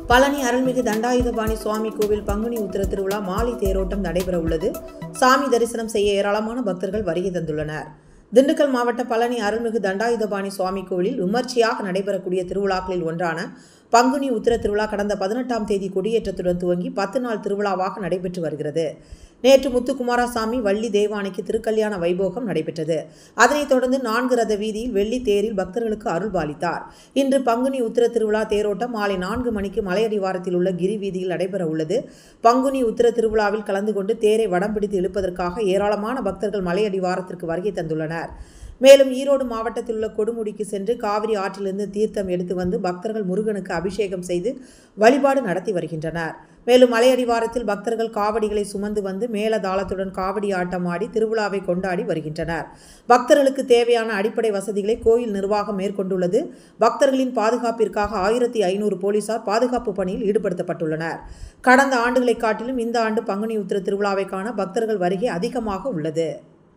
பழனி அருள்மிகு தண்டாயுதபாணி சுவாமி கோவில் பங்குனி உத்திர திருவிழா மாலை தேரோட்டம் நடைபெற உள்ளது சாமி தரிசனம் செய்ய ஏராளமான பக்தர்கள் வருகை தந்துள்ளனர் திண்டுக்கல் மாவட்ட பழனி அருள்மிகு தண்டாயுதபாணி சுவாமி கோவிலில் விமர்சையாக நடைபெறக்கூடிய திருவிழாக்களில் ஒன்றான பங்குனி உத்திர திருவிழா கடந்த பதினெட்டாம் தேதி கொடியேற்றத்துடன் துவங்கி பத்து நாள் திருவிழாவாக நடைபெற்று வருகிறது நேற்று முத்துக்குமாரசாமி வள்ளி தேவானைக்கு திருக்கல்யாண வைபோகம் நடைபெற்றது அதனைத் தொடர்ந்து நான்கு ரத வீதியில் வெள்ளி தேரில் பக்தர்களுக்கு அருள் பாலித்தார் இன்று பங்குனி உத்திர திருவிழா தேரோட்டம் மாலை நான்கு மணிக்கு மலையடிவாரத்தில் உள்ள கிரி வீதியில் நடைபெற உள்ளது பங்குனி உத்திர திருவிழாவில் கலந்து கொண்டு தேரை வடம் பிடித்து இழுப்பதற்காக ஏராளமான பக்தர்கள் மலையடிவாரத்திற்கு வருகை தந்துள்ளனர் மேலும் ஈரோடு மாவட்டத்தில் உள்ள கொடுமுடிக்கு சென்று காவிரி ஆற்றிலிருந்து தீர்த்தம் எடுத்து வந்து பக்தர்கள் முருகனுக்கு அபிஷேகம் செய்து வழிபாடு நடத்தி வருகின்றனர் மேலும் மலையடிவாரத்தில் பக்தர்கள் காவடிகளை சுமந்து வந்து மேலதாளத்துடன் காவடி ஆட்டம் ஆடி திருவிழாவை கொண்டாடி வருகின்றனர் பக்தர்களுக்கு தேவையான அடிப்படை வசதிகளை கோயில் நிர்வாகம் மேற்கொண்டுள்ளது பக்தர்களின் பாதுகாப்பிற்காக ஆயிரத்தி ஐநூறு போலீசார் பாதுகாப்பு பணியில் ஈடுபடுத்தப்பட்டுள்ளனர் கடந்த ஆண்டுகளை காட்டிலும் இந்த ஆண்டு பங்குனி உத்திர திருவிழாவை காண பக்தர்கள் வருகை அதிகமாக உள்ளது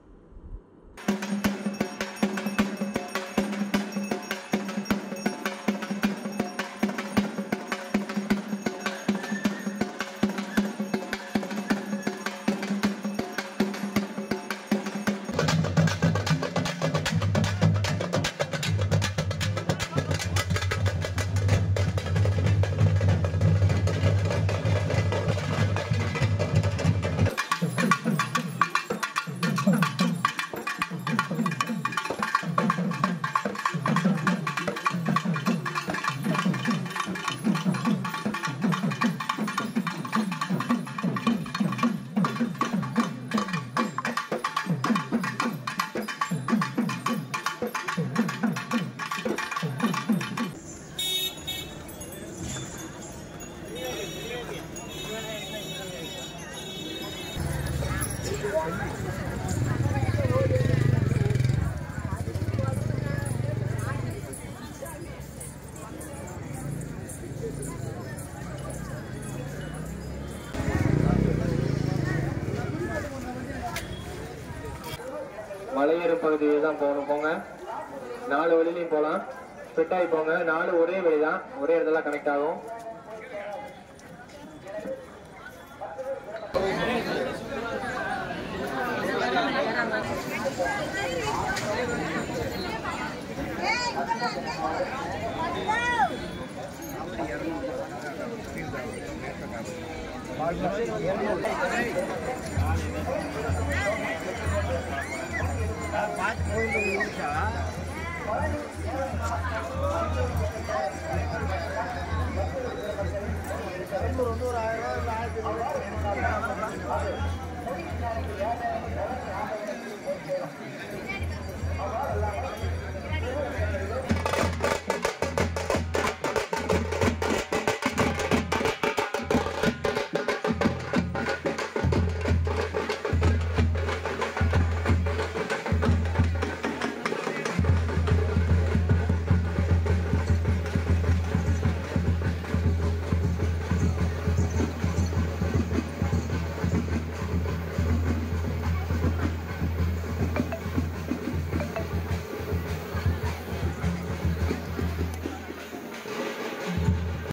மலையேறும் பகுதியில் தான் போகணும் போங்க நாலு வழியிலையும் போகலாம் ஃபிட் ஆகி போங்க நாலு ஒரே வழி தான் ஒரே இடத்துல கனெக்ட் ஆகும் பார்த்து